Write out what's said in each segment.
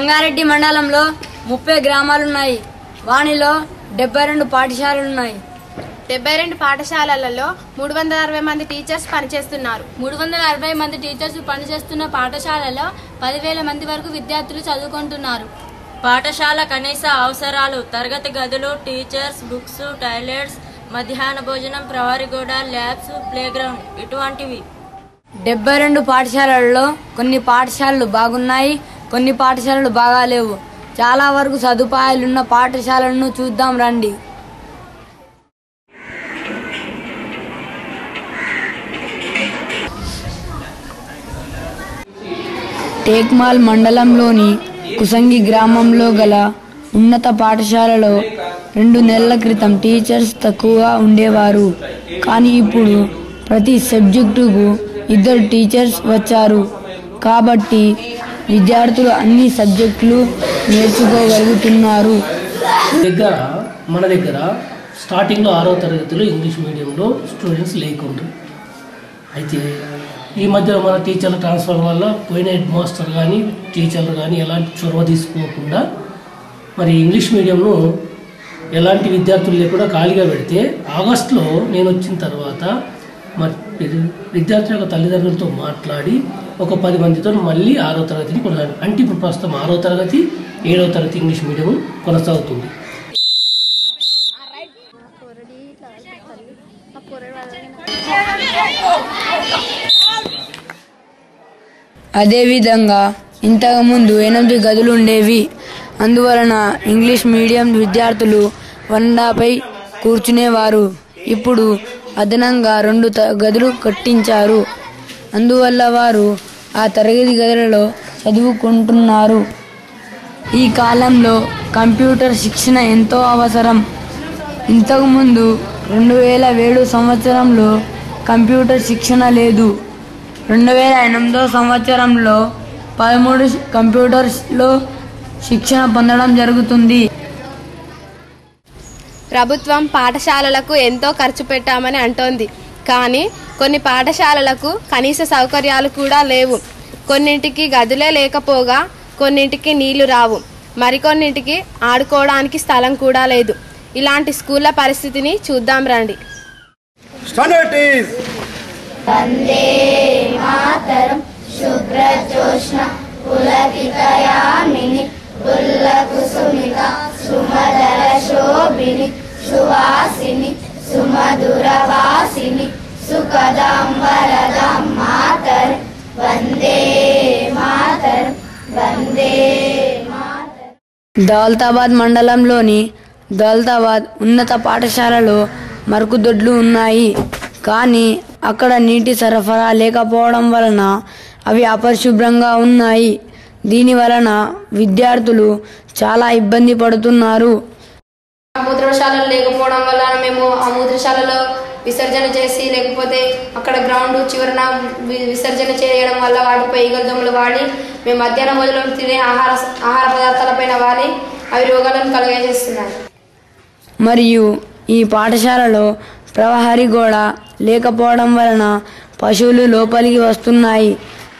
సంగారెడ్డి మండలంలో ముప్పై గ్రామాలున్నాయి వానిలో డెబ్బై రెండు పాఠశాలలున్నాయి డెబ్బై రెండు పాఠశాలలలో మూడు వందల అరవై మంది టీచర్స్ పనిచేస్తున్నారు మూడు వందల అరవై మంది టీచర్స్ పనిచేస్తున్న పాఠశాలలో పదివేల మంది వరకు విద్యార్థులు చదువుకుంటున్నారు పాఠశాల కనీస అవసరాలు తరగతి గదులు టీచర్స్ బుక్స్ టాయిలెట్స్ మధ్యాహ్న భోజనం ప్రహరీ గోడ ల్యాబ్స్ ప్లేగ్రౌండ్ ఇటువంటివి డెబ్బై రెండు పాఠశాలల్లో కొన్ని పాఠశాలలు బాగున్నాయి కొన్ని పాఠశాలలు బాగాలేవు చాలా వరకు సదుపాయాలున్న పాఠశాలను చూద్దాం రండి టేక్మాల్ మండలంలోని కుసంగి గ్రామంలో గల ఉన్నత పాఠశాలలో రెండు నెలల క్రితం టీచర్స్ తక్కువగా ఉండేవారు కానీ ఇప్పుడు ప్రతి సబ్జెక్టుకు ఇద్దరు టీచర్స్ వచ్చారు కాబట్టి విద్యార్థులు అన్ని సబ్జెక్టులు నేర్చుకోగలుగుతున్నారు దగ్గర మన దగ్గర స్టార్టింగ్లో ఆరో తరగతిలో ఇంగ్లీష్ మీడియంలో స్టూడెంట్స్ లేకుండ్రు అయితే ఈ మధ్య మన టీచర్ల ట్రాన్స్ఫర్ వల్ల పోయిన హెడ్ మాస్టర్ కానీ టీచర్లు కానీ ఎలాంటి చొరవ తీసుకోకుండా మరి ఇంగ్లీష్ మీడియంను ఎలాంటి విద్యార్థులు లేకుండా ఖాళీగా పెడితే ఆగస్టులో నేను వచ్చిన తర్వాత మరి విద్యార్థుల యొక్క తల్లిదండ్రులతో మాట్లాడి ఒక పది మందితో మళ్ళీ ఆరో తరగతిని కొనసాగి అంటే ఇప్పుడు ప్రస్తుతం ఆరో తరగతి ఏడవ తరగతి ఇంగ్లీష్ మీడియం కొనసాగుతుంది అదేవిధంగా ఇంతకుముందు ఎనిమిది గదులు ఉండేవి అందువలన ఇంగ్లీష్ మీడియం విద్యార్థులు వన్డాపై కూర్చునేవారు ఇప్పుడు అదనంగా రెండు త- గదులు కట్టించారు అందువల్ల వారు ఆ తరగతి గదులలో చదువుకుంటున్నారు ఈ కాలంలో కంప్యూటర్ శిక్షణ ఎంతో అవసరం ఇంతకుముందు రెండు వేల ఏడు సంవత్సరంలో కంప్యూటర్ శిక్షణ లేదు రెండు వేల ఎనిమిదో సంవత్సరంలో పదమూడు కంప్యూటర్స్లో శిక్షణ పొందడం జరుగుతుంది ప్రభుత్వం పాఠశాలలకు ఎంతో ఖర్చు పెట్టామని అంటోంది కానీ కొన్ని పాఠశాలలకు కనీస సౌకర్యాలు కూడా లేవు కొన్నింటికి గదులే లేకపోగా కొన్నింటికి నీళ్లు రావు మరికొన్నింటికి ఆడుకోవడానికి స్థలం కూడా లేదు ఇలాంటి స్కూళ్ళ పరిస్థితిని చూద్దాం రండి Standard is దౌలతాబాద్ మండలంలోని దౌలతాబాద్ ఉన్నత పాఠశాలలో మరుగుదొడ్లు ఉన్నాయి కానీ అక్కడ నీటి సరఫరా లేకపోవడం వలన అవి అపరిశుభ్రంగా ఉన్నాయి దీని వలన విద్యార్థులు చాలా ఇబ్బంది పడుతున్నారు మూత్రశాలలు లేకపోవడం వల్ల మేము ఆ మూత్రశాలలో విసర్జన చేసి లేకపోతే అక్కడ గ్రౌండ్ చివరన వి- విసర్జన చేయడం వల్ల వాటిపై ఈగల దొంగలు వాడి మేము మధ్యాహ్నం భోజనం తినే ఆహార ఆహార పదార్థాలపైన వాలి అవి రోగాలను కలుగజేస్తున్నాయి మరియు ఈ పాఠశాలలో ప్రవహరి గోడ లేకపోవడం వలన పశువులు లోపలికి వస్తున్నాయి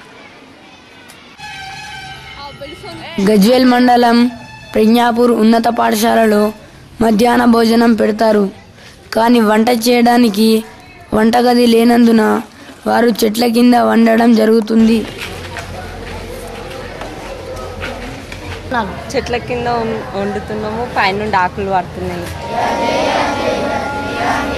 గజ్వేల్ మండలం ప్రజ్ఞాపూర్ ఉన్నత పాఠశాలలో మధ్యాహ్న భోజనం పెడతారు కానీ వంట చేయడానికి వంటగది లేనందున వారు చెట్ల కింద వండడం జరుగుతుంది చెట్ల కింద వం- వండుతున్నాము పైనుండి ఆకులు పడుతున్నాయి